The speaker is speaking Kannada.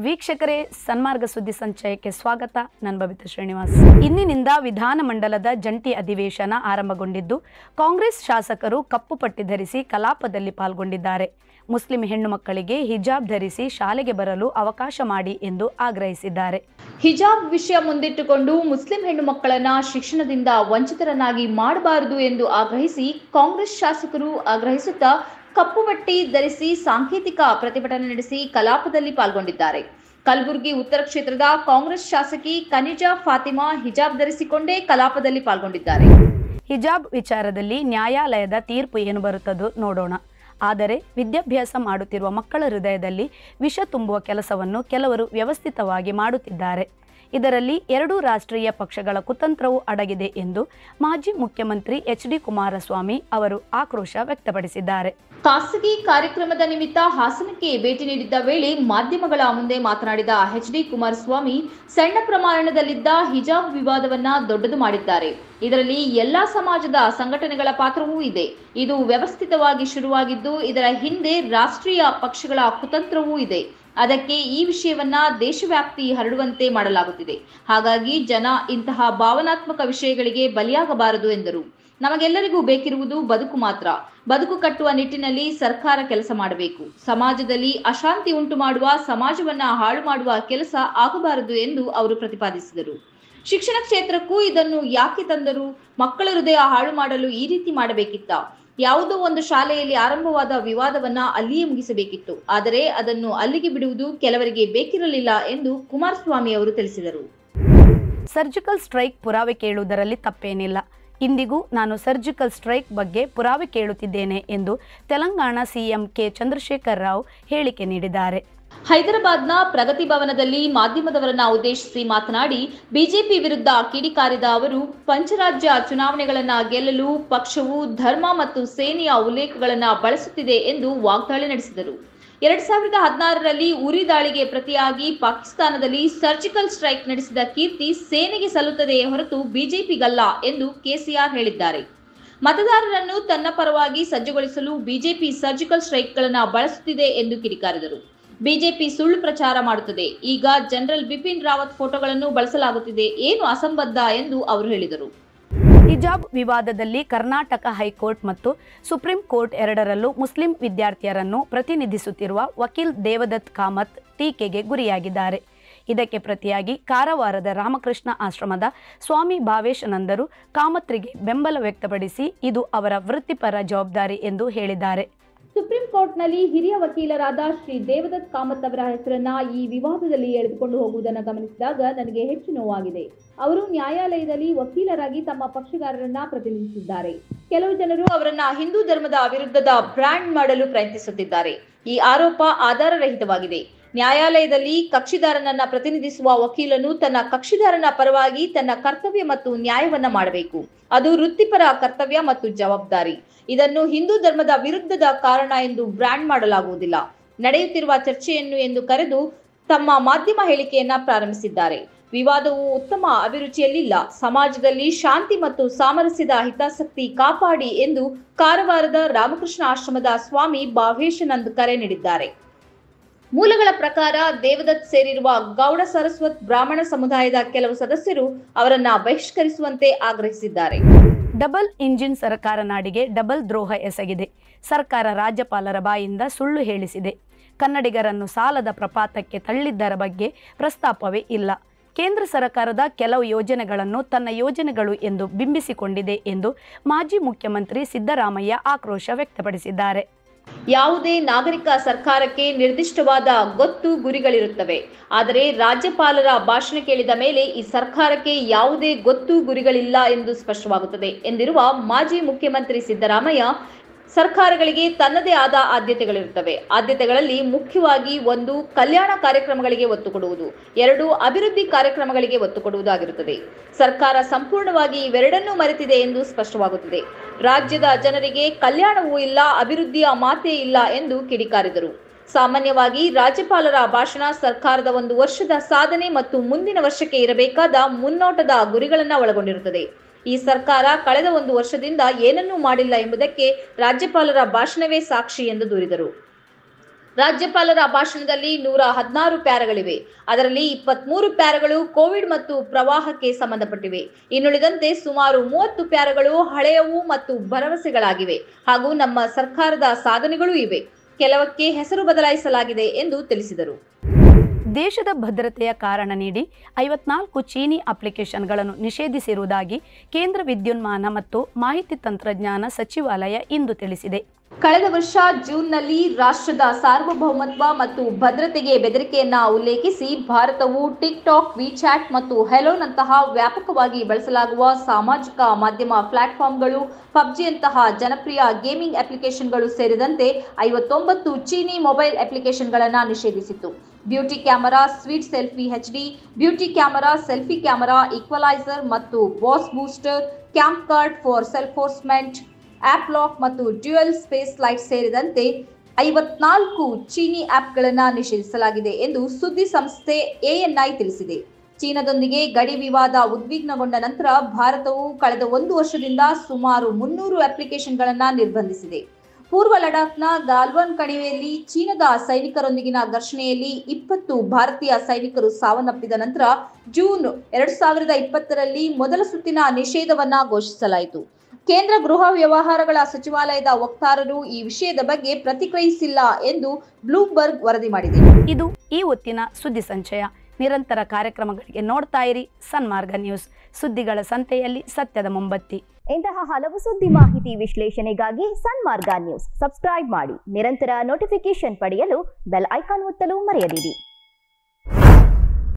ವೀಕ್ಷಕರೇ ಸನ್ಮಾರ್ಗ ಸುದ್ದಿ ಸಂಚಯಕ್ಕೆ ಸ್ವಾಗತ ನಾನು ಬಬಿತಾ ಶ್ರೀನಿವಾಸ್ ಇಂದಿನಿಂದ ವಿಧಾನಮಂಡಲದ ಜಂಟಿ ಅಧಿವೇಶನ ಆರಂಭಗೊಂಡಿದ್ದು ಕಾಂಗ್ರೆಸ್ ಶಾಸಕರು ಕಪ್ಪು ಪಟ್ಟಿ ಧರಿಸಿ ಕಲಾಪದಲ್ಲಿ ಪಾಲ್ಗೊಂಡಿದ್ದಾರೆ ಮುಸ್ಲಿಂ ಹೆಣ್ಣು ಮಕ್ಕಳಿಗೆ ಹಿಜಾಬ್ ಧರಿಸಿ ಶಾಲೆಗೆ ಬರಲು ಅವಕಾಶ ಮಾಡಿ ಎಂದು ಆಗ್ರಹಿಸಿದ್ದಾರೆ ಹಿಜಾಬ್ ವಿಷಯ ಮುಂದಿಟ್ಟುಕೊಂಡು ಮುಸ್ಲಿಂ ಹೆಣ್ಣು ಮಕ್ಕಳನ್ನ ಶಿಕ್ಷಣದಿಂದ ವಂಚಿತರನ್ನಾಗಿ ಮಾಡಬಾರದು ಎಂದು ಆಗ್ರಹಿಸಿ ಕಾಂಗ್ರೆಸ್ ಶಾಸಕರು ಆಗ್ರಹಿಸುತ್ತಾ ಕಪ್ಪು ಬಟ್ಟಿ ಧರಿಸಿ ಸಾಂಕೇತಿಕ ಪ್ರತಿಭಟನೆ ನಡೆಸಿ ಕಲಾಪದಲ್ಲಿ ಪಾಲ್ಗೊಂಡಿದ್ದಾರೆ ಕಲಬುರಗಿ ಉತ್ತರ ಕ್ಷೇತ್ರದ ಕಾಂಗ್ರೆಸ್ ಶಾಸಕಿ ಕನಿಜಾ ಫಾತಿಮಾ ಹಿಜಾಬ್ ಧರಿಸಿಕೊಂಡೇ ಕಲಾಪದಲ್ಲಿ ಪಾಲ್ಗೊಂಡಿದ್ದಾರೆ ಹಿಜಾಬ್ ವಿಚಾರದಲ್ಲಿ ನ್ಯಾಯಾಲಯದ ತೀರ್ಪು ಏನು ಬರುತ್ತದೋ ನೋಡೋಣ ಆದರೆ ವಿದ್ಯಾಭ್ಯಾಸ ಮಾಡುತ್ತಿರುವ ಮಕ್ಕಳ ಹೃದಯದಲ್ಲಿ ವಿಷ ತುಂಬುವ ಕೆಲಸವನ್ನು ಕೆಲವರು ವ್ಯವಸ್ಥಿತವಾಗಿ ಮಾಡುತ್ತಿದ್ದಾರೆ ಇದರಲ್ಲಿ ಎರಡೂ ರಾಷ್ಟ್ರೀಯ ಪಕ್ಷಗಳ ಕುತಂತ್ರವೂ ಅಡಗಿದೆ ಎಂದು ಮಾಜಿ ಮುಖ್ಯಮಂತ್ರಿ ಎಚ್ ಡಿ ಕುಮಾರಸ್ವಾಮಿ ಅವರು ಆಕ್ರೋಶ ವ್ಯಕ್ತಪಡಿಸಿದ್ದಾರೆ ಖಾಸಗಿ ಕಾರ್ಯಕ್ರಮದ ನಿಮಿತ್ತ ಹಾಸನಕ್ಕೆ ಭೇಟಿ ನೀಡಿದ್ದ ವೇಳೆ ಮಾಧ್ಯಮಗಳ ಮುಂದೆ ಮಾತನಾಡಿದ ಎಚ್ ಡಿ ಕುಮಾರಸ್ವಾಮಿ ಸಣ್ಣ ಪ್ರಮಾಣದಲ್ಲಿದ್ದ ಹಿಜಾಬ್ ವಿವಾದವನ್ನ ದೊಡ್ಡದು ಮಾಡಿದ್ದಾರೆ ಇದರಲ್ಲಿ ಎಲ್ಲಾ ಸಮಾಜದ ಸಂಘಟನೆಗಳ ಪಾತ್ರವೂ ಇದೆ ಇದು ವ್ಯವಸ್ಥಿತವಾಗಿ ಶುರುವಾಗಿದ್ದು ಇದರ ಹಿಂದೆ ರಾಷ್ಟ್ರೀಯ ಪಕ್ಷಗಳ ಕುತಂತ್ರವೂ ಇದೆ ಅದಕ್ಕೆ ಈ ವಿಷಯವನ್ನ ದೇಶವ್ಯಾಪ್ತಿ ಹರಡುವಂತೆ ಮಾಡಲಾಗುತ್ತಿದೆ ಹಾಗಾಗಿ ಜನ ಇಂತಹ ಭಾವನಾತ್ಮಕ ವಿಷಯಗಳಿಗೆ ಬಲಿಯಾಗಬಾರದು ಎಂದರು ನಮಗೆಲ್ಲರಿಗೂ ಬೇಕಿರುವುದು ಬದುಕು ಮಾತ್ರ ಬದುಕು ಕಟ್ಟುವ ನಿಟ್ಟಿನಲ್ಲಿ ಸರ್ಕಾರ ಕೆಲಸ ಮಾಡಬೇಕು ಸಮಾಜದಲ್ಲಿ ಅಶಾಂತಿ ಉಂಟು ಮಾಡುವ ಸಮಾಜವನ್ನ ಹಾಳು ಮಾಡುವ ಕೆಲಸ ಆಗಬಾರದು ಎಂದು ಅವರು ಪ್ರತಿಪಾದಿಸಿದರು ಶಿಕ್ಷಣ ಕ್ಷೇತ್ರಕ್ಕೂ ಇದನ್ನು ಯಾಕೆ ತಂದರು ಮಕ್ಕಳ ಹೃದಯ ಹಾಳು ಮಾಡಲು ಈ ರೀತಿ ಮಾಡಬೇಕಿತ್ತ ಯಾವುದೋ ಒಂದು ಶಾಲೆಯಲ್ಲಿ ಆರಂಭವಾದ ವಿವಾದವನ್ನ ಅಲ್ಲಿಯೇ ಮುಗಿಸಬೇಕಿತ್ತು ಆದರೆ ಅದನ್ನು ಅಲ್ಲಿಗೆ ಬಿಡುವುದು ಕೆಲವರಿಗೆ ಬೇಕಿರಲಿಲ್ಲ ಎಂದು ಕುಮಾರಸ್ವಾಮಿ ಅವರು ತಿಳಿಸಿದರು ಸರ್ಜಿಕಲ್ ಸ್ಟ್ರೈಕ್ ಪುರಾವೆ ಕೇಳುವುದರಲ್ಲಿ ತಪ್ಪೇನಿಲ್ಲ ಇಂದಿಗೂ ನಾನು ಸರ್ಜಿಕಲ್ ಸ್ಟ್ರೈಕ್ ಬಗ್ಗೆ ಪುರಾವೆ ಕೇಳುತ್ತಿದ್ದೇನೆ ಎಂದು ತೆಲಂಗಾಣ ಸಿಎಂ ಕೆ ಚಂದ್ರಶೇಖರ್ ರಾವ್ ಹೇಳಿಕೆ ನೀಡಿದ್ದಾರೆ ಹೈದರಾಬಾದ್ನ ಪ್ರಗತಿ ಭವನದಲ್ಲಿ ಮಾಧ್ಯಮದವರನ್ನ ಉದ್ದೇಶಿಸಿ ಮಾತನಾಡಿ ಬಿಜೆಪಿ ವಿರುದ್ಧ ಕಿಡಿಕಾರಿದ ಅವರು ಪಂಚರಾಜ್ಯ ಚುನಾವಣೆಗಳನ್ನ ಗೆಲ್ಲಲು ಪಕ್ಷವು ಧರ್ಮ ಮತ್ತು ಸೇನೆಯ ಉಲ್ಲೇಖಗಳನ್ನ ಬಳಸುತ್ತಿದೆ ಎಂದು ವಾಗ್ದಾಳಿ ನಡೆಸಿದರು ಎರಡ್ ಸಾವಿರದ ಹದಿನಾರರಲ್ಲಿ ಉರಿ ದಾಳಿಗೆ ಪ್ರತಿಯಾಗಿ ಪಾಕಿಸ್ತಾನದಲ್ಲಿ ಸರ್ಜಿಕಲ್ ಸ್ಟ್ರೈಕ್ ನಡೆಸಿದ ಕೀರ್ತಿ ಸೇನೆಗೆ ಸಲ್ಲುತ್ತದೆಯೇ ಹೊರತು ಬಿಜೆಪಿಗಲ್ಲ ಎಂದು ಕೆಸಿಆರ್ ಹೇಳಿದ್ದಾರೆ ಮತದಾರರನ್ನು ತನ್ನ ಪರವಾಗಿ ಸಜ್ಜುಗೊಳಿಸಲು ಬಿಜೆಪಿ ಸರ್ಜಿಕಲ್ ಸ್ಟ್ರೈಕ್ಗಳನ್ನು ಬಳಸುತ್ತಿದೆ ಎಂದು ಕಿಡಿಕಾರಿದರು ಬಿಜೆಪಿ ಸುಳ್ಳು ಪ್ರಚಾರ ಮಾಡುತ್ತದೆ ಈಗ ಜನರಲ್ ಬಿಪಿನ್ ರಾವತ್ ಫೋಟೋಗಳನ್ನು ಬಳಸಲಾಗುತ್ತಿದೆ ಏನು ಅಸಂಬದ್ಧ ಎಂದು ಅವರು ಹೇಳಿದರು ಹಿಜಾಬ್ ವಿವಾದದಲ್ಲಿ ಕರ್ನಾಟಕ ಹೈಕೋರ್ಟ್ ಮತ್ತು ಸುಪ್ರೀಂ ಕೋರ್ಟ್ ಎರಡರಲ್ಲೂ ಮುಸ್ಲಿಂ ವಿದ್ಯಾರ್ಥಿಯರನ್ನು ಪ್ರತಿನಿಧಿಸುತ್ತಿರುವ ವಕೀಲ್ ದೇವದತ್ ಕಾಮತ್ ಟೀಕೆಗೆ ಗುರಿಯಾಗಿದ್ದಾರೆ ಇದಕ್ಕೆ ಪ್ರತಿಯಾಗಿ ಕಾರವಾರದ ರಾಮಕೃಷ್ಣ ಆಶ್ರಮದ ಸ್ವಾಮಿ ಭಾವೇಶಾನಂದರು ಕಾಮತ್ರಿಗೆ ಬೆಂಬಲ ವ್ಯಕ್ತಪಡಿಸಿ ಇದು ಅವರ ವೃತ್ತಿಪರ ಜವಾಬ್ದಾರಿ ಎಂದು ಹೇಳಿದ್ದಾರೆ ಸುಪ್ರೀಂ ಕೋರ್ಟ್ನಲ್ಲಿ ಹಿರಿಯ ವಕೀಲರಾದ ಶ್ರೀ ದೇವದತ್ ಕಾಮತ್ ಅವರ ಹೆಸರನ್ನ ಈ ವಿವಾದದಲ್ಲಿ ಎಳೆದುಕೊಂಡು ಹೋಗುವುದನ್ನು ಗಮನಿಸಿದಾಗ ನನಗೆ ಹೆಚ್ಚು ನೋವಾಗಿದೆ ಅವರು ನ್ಯಾಯಾಲಯದಲ್ಲಿ ವಕೀಲರಾಗಿ ತಮ್ಮ ಪಕ್ಷಗಾರರನ್ನ ಪ್ರತಿನಿಧಿಸಿದ್ದಾರೆ ಕೆಲವು ಜನರು ಅವರನ್ನ ಹಿಂದೂ ಧರ್ಮದ ವಿರುದ್ಧದ ಬ್ರ್ಯಾಂಡ್ ಮಾಡಲು ಪ್ರಯತ್ನಿಸುತ್ತಿದ್ದಾರೆ ಈ ಆರೋಪ ಆಧಾರರಹಿತವಾಗಿದೆ ನ್ಯಾಯಾಲಯದಲ್ಲಿ ಕಕ್ಷಿದಾರನನ್ನ ಪ್ರತಿನಿಧಿಸುವ ವಕೀಲನು ತನ್ನ ಕಕ್ಷಿದಾರನ ಪರವಾಗಿ ತನ್ನ ಕರ್ತವ್ಯ ಮತ್ತು ನ್ಯಾಯವನ್ನ ಮಾಡಬೇಕು ಅದು ವೃತ್ತಿಪರ ಕರ್ತವ್ಯ ಮತ್ತು ಜವಾಬ್ದಾರಿ ಇದನ್ನು ಹಿಂದೂ ಧರ್ಮದ ವಿರುದ್ಧದ ಕಾರಣ ಎಂದು ಬ್ರ್ಯಾಂಡ್ ಮಾಡಲಾಗುವುದಿಲ್ಲ ನಡೆಯುತ್ತಿರುವ ಚರ್ಚೆಯನ್ನು ಎಂದು ಕರೆದು ತಮ್ಮ ಮಾಧ್ಯಮ ಹೇಳಿಕೆಯನ್ನ ಪ್ರಾರಂಭಿಸಿದ್ದಾರೆ ವಿವಾದವು ಉತ್ತಮ ಅಭಿರುಚಿಯಲ್ಲಿಲ್ಲ ಸಮಾಜದಲ್ಲಿ ಶಾಂತಿ ಮತ್ತು ಸಾಮರಸ್ಯದ ಹಿತಾಸಕ್ತಿ ಕಾಪಾಡಿ ಎಂದು ಕಾರವಾರದ ರಾಮಕೃಷ್ಣ ಆಶ್ರಮದ ಸ್ವಾಮಿ ಭಾವೇಶಾನಂದ್ ಕರೆ ನೀಡಿದ್ದಾರೆ ಮೂಲಗಳ ಪ್ರಕಾರ ದೇವದತ್ ಸೇರಿರುವ ಗೌಡ ಸರಸ್ವತ್ ಬ್ರಾಹ್ಮಣ ಸಮುದಾಯದ ಕೆಲವು ಸದಸ್ಯರು ಅವರನ್ನ ಬಹಿಷ್ಕರಿಸುವಂತೆ ಆಗ್ರಹಿಸಿದ್ದಾರೆ ಡಬಲ್ ಇಂಜಿನ್ ಸರ್ಕಾರ ನಾಡಿಗೆ ಡಬಲ್ ದ್ರೋಹ ಎಸಗಿದೆ ಸರ್ಕಾರ ರಾಜ್ಯಪಾಲರ ಬಾಯಿಂದ ಸುಳ್ಳು ಹೇಳಿಸಿದೆ ಕನ್ನಡಿಗರನ್ನು ಸಾಲದ ಪ್ರಪಾತಕ್ಕೆ ತಳ್ಳಿದ್ದರ ಬಗ್ಗೆ ಪ್ರಸ್ತಾಪವೇ ಇಲ್ಲ ಕೇಂದ್ರ ಸರ್ಕಾರದ ಕೆಲವು ಯೋಜನೆಗಳನ್ನು ತನ್ನ ಯೋಜನೆಗಳು ಎಂದು ಬಿಂಬಿಸಿಕೊಂಡಿದೆ ಎಂದು ಮಾಜಿ ಮುಖ್ಯಮಂತ್ರಿ ಸಿದ್ದರಾಮಯ್ಯ ಆಕ್ರೋಶ ವ್ಯಕ್ತಪಡಿಸಿದ್ದಾರೆ ಯಾವುದೇ ನಾಗರಿಕ ಸರ್ಕಾರಕ್ಕೆ ನಿರ್ದಿಷ್ಟವಾದ ಗೊತ್ತು ಗುರಿಗಳಿರುತ್ತವೆ ಆದರೆ ರಾಜ್ಯಪಾಲರ ಭಾಷಣ ಕೇಳಿದ ಮೇಲೆ ಈ ಸರ್ಕಾರಕ್ಕೆ ಯಾವುದೇ ಗೊತ್ತು ಗುರಿಗಳಿಲ್ಲ ಎಂದು ಸ್ಪಷ್ಟವಾಗುತ್ತದೆ ಎಂದಿರುವ ಮಾಜಿ ಮುಖ್ಯಮಂತ್ರಿ ಸಿದ್ದರಾಮಯ್ಯ ಸರ್ಕಾರಗಳಿಗೆ ತನ್ನದೇ ಆದ ಆದ್ಯತೆಗಳಿರುತ್ತವೆ ಆದ್ಯತೆಗಳಲ್ಲಿ ಮುಖ್ಯವಾಗಿ ಒಂದು ಕಲ್ಯಾಣ ಕಾರ್ಯಕ್ರಮಗಳಿಗೆ ಒತ್ತು ಕೊಡುವುದು ಎರಡು ಅಭಿವೃದ್ಧಿ ಕಾರ್ಯಕ್ರಮಗಳಿಗೆ ಒತ್ತು ಕೊಡುವುದಾಗಿರುತ್ತದೆ ಸರ್ಕಾರ ಸಂಪೂರ್ಣವಾಗಿ ಇವೆರಡನ್ನೂ ಮರೆತಿದೆ ಎಂದು ಸ್ಪಷ್ಟವಾಗುತ್ತದೆ ರಾಜ್ಯದ ಜನರಿಗೆ ಕಲ್ಯಾಣವೂ ಇಲ್ಲ ಅಭಿವೃದ್ಧಿಯ ಮಾತೇ ಇಲ್ಲ ಎಂದು ಕಿಡಿಕಾರಿದರು ಸಾಮಾನ್ಯವಾಗಿ ರಾಜ್ಯಪಾಲರ ಭಾಷಣ ಸರ್ಕಾರದ ಒಂದು ವರ್ಷದ ಸಾಧನೆ ಮತ್ತು ಮುಂದಿನ ವರ್ಷಕ್ಕೆ ಇರಬೇಕಾದ ಮುನ್ನೋಟದ ಗುರಿಗಳನ್ನ ಒಳಗೊಂಡಿರುತ್ತದೆ ಈ ಸರ್ಕಾರ ಕಳೆದ ಒಂದು ವರ್ಷದಿಂದ ಏನನ್ನೂ ಮಾಡಿಲ್ಲ ಎಂಬುದಕ್ಕೆ ರಾಜ್ಯಪಾಲರ ಭಾಷಣವೇ ಸಾಕ್ಷಿ ಎಂದು ದೂರಿದರು ರಾಜ್ಯಪಾಲರ ಭಾಷಣದಲ್ಲಿ ನೂರ ಹದಿನಾರು ಪ್ಯಾರಗಳಿವೆ ಅದರಲ್ಲಿ ಇಪ್ಪತ್ಮೂರು ಪ್ಯಾರಗಳು ಕೋವಿಡ್ ಮತ್ತು ಪ್ರವಾಹಕ್ಕೆ ಸಂಬಂಧಪಟ್ಟಿವೆ ಇನ್ನುಳಿದಂತೆ ಸುಮಾರು ಮೂವತ್ತು ಪ್ಯಾರಗಳು ಹಳೆಯವು ಮತ್ತು ಭರವಸೆಗಳಾಗಿವೆ ಹಾಗೂ ನಮ್ಮ ಸರ್ಕಾರದ ಸಾಧನೆಗಳೂ ಇವೆ ಕೆಲವಕ್ಕೆ ಹೆಸರು ಬದಲಾಯಿಸಲಾಗಿದೆ ಎಂದು ತಿಳಿಸಿದರು ದೇಶದ ಭದ್ರತೆಯ ಕಾರಣ ನೀಡಿ ಐವತ್ನಾಲ್ಕು ಚೀನಿ ಅಪ್ಲಿಕೇಶನ್ಗಳನ್ನು ನಿಷೇಧಿಸಿರುವುದಾಗಿ ಕೇಂದ್ರ ವಿದ್ಯುನ್ಮಾನ ಮತ್ತು ಮಾಹಿತಿ ತಂತ್ರಜ್ಞಾನ ಸಚಿವಾಲಯ ಇಂದು ತಿಳಿಸಿದೆ ಕಳೆದ ವರ್ಷ ಜೂನ್ನಲ್ಲಿ ರಾಷ್ಟ್ರದ ಸಾರ್ವಭೌಮತ್ವ ಮತ್ತು ಭದ್ರತೆಗೆ ಬೆದರಿಕೆಯನ್ನ ಉಲ್ಲೇಖಿಸಿ ಭಾರತವು ಟಿಕ್ ಟಾಕ್ ವಿಚಾಟ್ ಮತ್ತು ಹೆಲೋನಂತಹ ವ್ಯಾಪಕವಾಗಿ ಬಳಸಲಾಗುವ ಸಾಮಾಜಿಕ ಮಾಧ್ಯಮ ಪ್ಲಾಟ್ಫಾರ್ಮ್ಗಳು ಪಬ್ಜಿಯಂತಹ ಜನಪ್ರಿಯ ಗೇಮಿಂಗ್ ಅಪ್ಲಿಕೇಶನ್ಗಳು ಸೇರಿದಂತೆ ಐವತ್ತೊಂಬತ್ತು ಚೀನಿ ಮೊಬೈಲ್ ಅಪ್ಲಿಕೇಶನ್ಗಳನ್ನು ನಿಷೇಧಿಸಿತ್ತು beauty camera sweet selfie H D beauty camera selfie camera equaliser ಮತ್ತು bass booster camp card for ಸೆಲ್ಫೋರ್ಸ್ಮೆಂಟ್ ಆಪ್ ಲಾಕ್ ಮತ್ತು ಡ್ಯುಯಲ್ ಸ್ಪೇಸ್ ಲೈಟ್ ಸೇರಿದಂತೆ ಐವತ್ನಾಲ್ಕು ಚೀನಿ ಆಪ್ಗಳನ್ನು ನಿಷೇಧಿಸಲಾಗಿದೆ ಎಂದು ಸುದ್ದಿ ಸಂಸ್ಥೆ ಎಎನ್ಐ ತಿಳಿಸಿದೆ ಚೀನಾದೊಂದಿಗೆ ಗಡಿ ವಿವಾದ ಉದ್ವಿಗ್ನಗೊಂಡ ನಂತರ ಭಾರತವು ಕಳೆದ ಒಂದು ವರ್ಷದಿಂದ ಸುಮಾರು ಮುನ್ನೂರು ಅಪ್ಲಿಕೇಶನ್ಗಳನ್ನು ನಿರ್ಬಂಧಿಸಿದೆ ಪೂರ್ವ ಲಡಾಖ್ನ ಗಾಲ್ವನ್ ಕಣಿವೆಯಲ್ಲಿ ಚೀನಾದ ಸೈನಿಕರೊಂದಿಗಿನ ಘರ್ಷಣೆಯಲ್ಲಿ ಇಪ್ಪತ್ತು ಭಾರತೀಯ ಸೈನಿಕರು ಸಾವನ್ನಪ್ಪಿದ ನಂತರ ಜೂನ್ ಎರಡ್ ಸಾವಿರದ ಇಪ್ಪತ್ತರಲ್ಲಿ ಮೊದಲ ಸುತ್ತಿನ ನಿಷೇಧವನ್ನ ಘೋಷಿಸಲಾಯಿತು ಕೇಂದ್ರ ಗೃಹ ವ್ಯವಹಾರಗಳ ಸಚಿವಾಲಯದ ವಕ್ತಾರರು ಈ ವಿಷಯದ ಬಗ್ಗೆ ಪ್ರತಿಕ್ರಿಯಿಸಿಲ್ಲ ಎಂದು ಬ್ಲೂಮ್ಬರ್ಗ್ ವರದಿ ಮಾಡಿದೆ ಇದು ಈ ಹೊತ್ತಿನ ಸುದ್ದಿ ಸಂಚಯ ನಿರಂತರ ಕಾರ್ಯಕ್ರಮಗಳಿಗೆ ನೋಡ್ತಾ ಇರಿ ಸನ್ಮಾರ್ಗ ನ್ಯೂಸ್ ಸುದ್ದಿಗಳ ಸಂತೆಯಲ್ಲಿ ಸತ್ಯದ ಮುಂಬತ್ತಿ ಇಂತಹ ಹಲವು ಸುದ್ದಿ ಮಾಹಿತಿ ವಿಶ್ಲೇಷಣೆಗಾಗಿ ಸನ್ಮಾರ್ಗ ನ್ಯೂಸ್ ಸಬ್ಸ್ಕ್ರೈಬ್ ಮಾಡಿ ನಿರಂತರ ನೋಟಿಫಿಕೇಶನ್ ಪಡೆಯಲು ಬೆಲ್ ಐಕಾನ್ ಒತ್ತಲು ಮರೆಯದಿರಿ